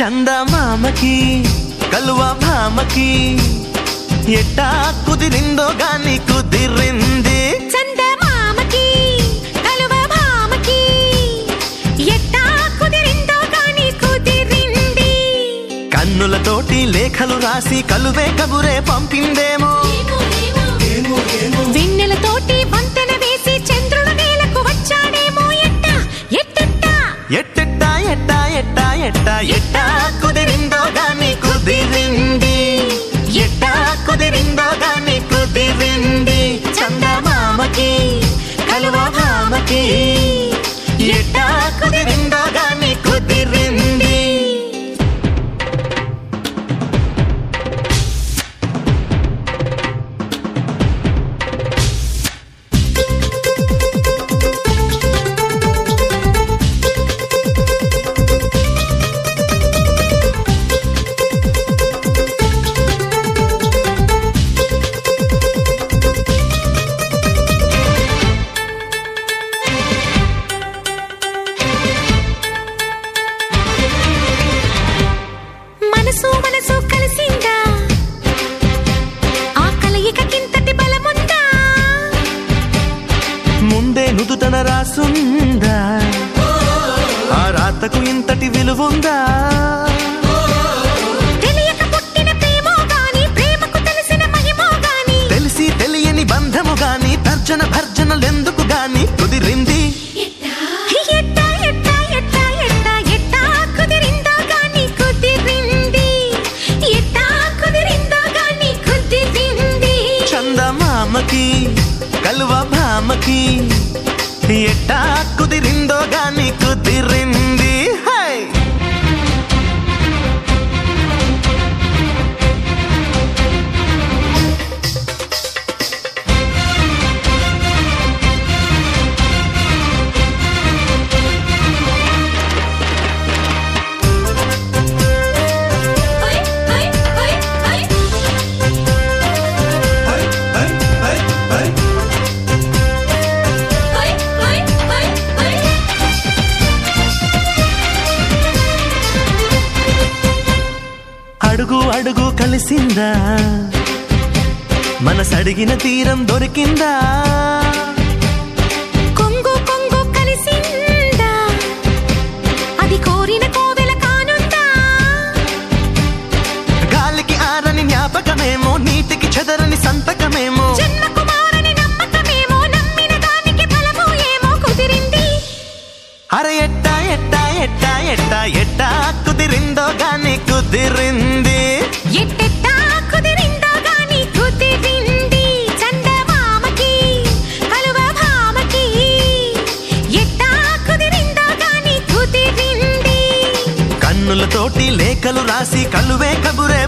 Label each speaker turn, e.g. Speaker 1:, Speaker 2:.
Speaker 1: చందమామకి కలువ భామకి ఎట్టా కుదిరిందో గాని కుదిరింది
Speaker 2: చందమామకి కలువ భామకి ఎట్టా కుదిరిందో గాని కుదిరింది
Speaker 1: కన్నులతోటి లేఖలు రాసి కలువే కబురే పంపిందేమో
Speaker 2: వెన్నెలతోటి వంతెన వేసి చంద్రుడు నేలకు వచ్చాడేమో ఎట్ట ఎట్టెట్ట
Speaker 1: ఎట్టెట్టా ఎట్టా ఎట్టా ఎట్టా ఎట్టా కుదిరిందో గాని కుదిరింది ఎట్టా కుదిరిందో గాని కుదిరింది చందమామకి కలువ భామకి ఎట్టా కుదిరిందో గాని కుదిరింది
Speaker 2: మనసు మనసు కలిసిందా ఆ కలయిక కింతటి బలముందా
Speaker 1: ముందే నుదుటన రాసుందా ఆ రాతకు ఇంతటి విలువుందా
Speaker 2: తెలియక పుట్టిన ప్రేమో గాని ప్రేమకు తెలిసిన మహిమో గాని
Speaker 1: తెలిసి తెలియని బంధము గాని తర్జన భర్జనలెందుకు గాని కుదిరింది
Speaker 2: ఎట్టా ఎట్టా ఎట్టా ఎట్టా ఎట్టా కుదిరిందో గాని కుదిరింది ఎట్టా కుదిరిందో గాని కుదిరింది
Speaker 1: చందమామకి కలువ భామకి ఎట్టా కుదిరిందో గాని కుదిరింది హై
Speaker 2: హై హై హై హై హై హై హై హై
Speaker 1: అడుగు అడుగు కలిసిందా మనసడిగిన తీరం దొరికిందా
Speaker 2: కొంగు కొంగు కలిసిందా అది కోరిన కోవెల కానుందా
Speaker 1: గాలికి ఆరని జ్ఞాపకమేమో నీటికి చెదరని సంతకమేమో
Speaker 2: జన్మకు మారని నమ్మకమేమో నమ్మిన దానికి ఫలము ఏమో కుదిరింది
Speaker 1: అరే ఎట్టా ఎట్టా ఎట్టా ఎట్టా ఎట్టా కుదిరిందో గాని కుదిరింది
Speaker 2: ఎట్టెట్టా కుదిరిందో గాని కుదిరింది చందమామకి కలువ భామకి ఎట్టా కుదిరిందో గాని కుదిరింది
Speaker 1: కన్నులతోటి లేఖలు రాసి కలువే కబురే